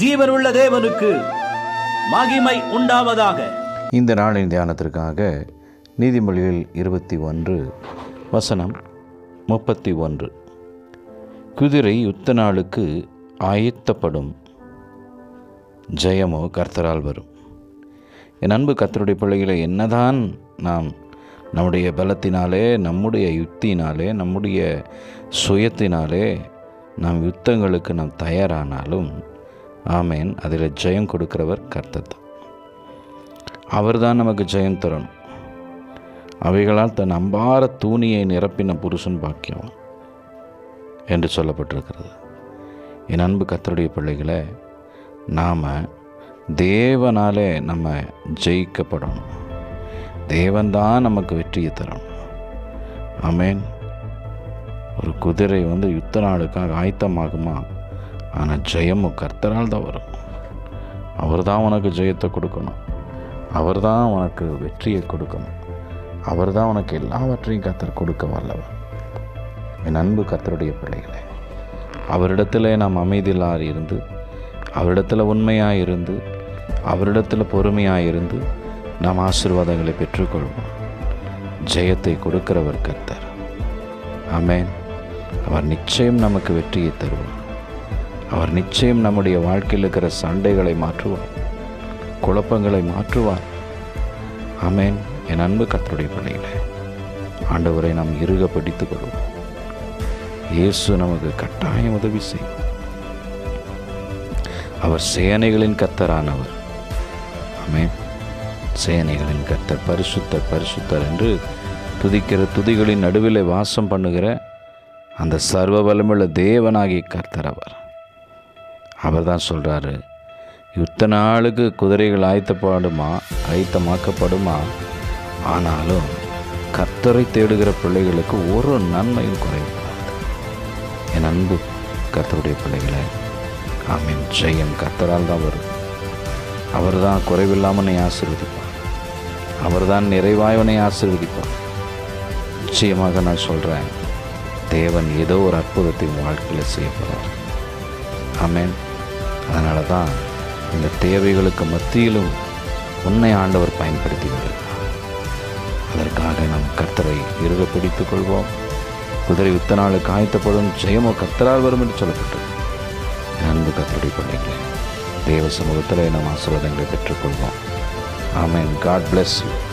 ஜீவனுள்ள தேவனுக்கு மகிமை உண்டாவதாக இந்த நாளின் தியானத்திற்காக நீதிமொழிகள் இருபத்தி ஒன்று வசனம் முப்பத்தி ஒன்று குதிரை யுத்த நாளுக்கு ஆயத்தப்படும் ஜெயமோ கர்த்தரால் வரும் என் அன்பு கர்த்தருடைய பிள்ளைகளை என்னதான் நாம் நம்முடைய பலத்தினாலே நம்முடைய யுக்தியினாலே நம்முடைய சுயத்தினாலே நாம் யுத்தங்களுக்கு நாம் தயாரானாலும் ஆமேன் அதில் ஜெயம் கொடுக்கிறவர் கர்த்தர் தான் அவர் தான் நமக்கு ஜெயம் தரணும் அவைகளால் தன் அம்பார தூணியை நிரப்பின புருஷன் பாக்கியம் என்று சொல்லப்பட்டிருக்கிறது என் அன்பு கத்தருடைய பிள்ளைகளை நாம் தேவனாலே நம்ம ஜெயிக்கப்படணும் தேவன்தான் நமக்கு வெற்றியை தரணும் ஆமேன் ஒரு குதிரை வந்து யுத்த நாளுக்காக ஆயத்தமாகுமா ஆனால் ஜெயமும் கர்த்தரால் தான் வரும் அவர் தான் உனக்கு ஜெயத்தை கொடுக்கணும் அவர் தான் உனக்கு வெற்றியை கொடுக்கணும் அவர் தான் உனக்கு எல்லாவற்றையும் கர்த்தர் கொடுக்க வல்லவர் என் அன்பு கர்த்தருடைய பிள்ளைகளே அவரிடத்தில் நாம் அமைதியிலாக இருந்து அவரிடத்தில் உண்மையாக இருந்து அவரிடத்தில் பொறுமையாக இருந்து நாம் ஆசீர்வாதங்களை பெற்றுக்கொள்வோம் ஜெயத்தை கொடுக்கிறவர் கர்த்தர் ஆமேன் அவர் நிச்சயம் நமக்கு வெற்றியை தருவார் அவர் நிச்சயம் நம்முடைய வாழ்க்கையில் இருக்கிற சண்டைகளை மாற்றுவார் குழப்பங்களை மாற்றுவார் ஆமேன் என் அன்பு கர்த்தருடைய பிள்ளைகளே ஆண்டவரை நாம் இறுக பிடித்துக் கொள்வோம் இயேசு நமக்கு கட்டாயம் உதவி செய்யும் அவர் சேனைகளின் கர்த்தரானவர் ஆமென் சேனைகளின் கர்த்தர் பரிசுத்தர் பரிசுத்தர் என்று துதிக்கிற துதிகளின் நடுவில் வாசம் பண்ணுகிற அந்த சர்வ வல்லமுள்ள தேவனாகிய கர்த்தர் அவர் அவர் தான் சொல்கிறாரு யுத்த நாளுக்கு குதிரைகள் ஆயத்தப்படுமா ஆயத்தமாக்கப்படுமா ஆனாலும் கர்த்தரை தேடுகிற பிள்ளைகளுக்கு ஒரு நன்மையும் குறைவு என் அன்பு கர்த்தருடைய பிள்ளைகளை ஆமீன் ஜெயம் கர்த்தரால் தான் வரும் அவர் தான் குறைவில்லாமல் நீ ஆசீர்வதிப்பார் அவர் தான் நிறைவாயவனை ஆசீர்வதிப்பார் நிச்சயமாக நான் சொல்கிறேன் தேவன் ஏதோ ஒரு அற்புதத்தை உன் வாழ்க்கையில் செய்ய போகிறார் ஆமேன் அதனால தான் இந்த தேவைகளுக்கு மத்தியிலும் உன்னை ஆண்டவர் பயன்படுத்தி வருகிறார் அதற்காக நாம் கர்த்தரை இறுக பிடித்துக் கொள்வோம் குதிரை யுத்த நாளுக்கு ஆயத்தப்படும் ஜெயமோ கர்த்தரால் வரும் என்று சொல்லப்பட்டது என் அன்பு கர்த்தருடைய பிள்ளைகளே தேவ சமூகத்தில் நாம் ஆசீர்வாதங்களை பெற்றுக்கொள்வோம் ஆமேன் காட் bless you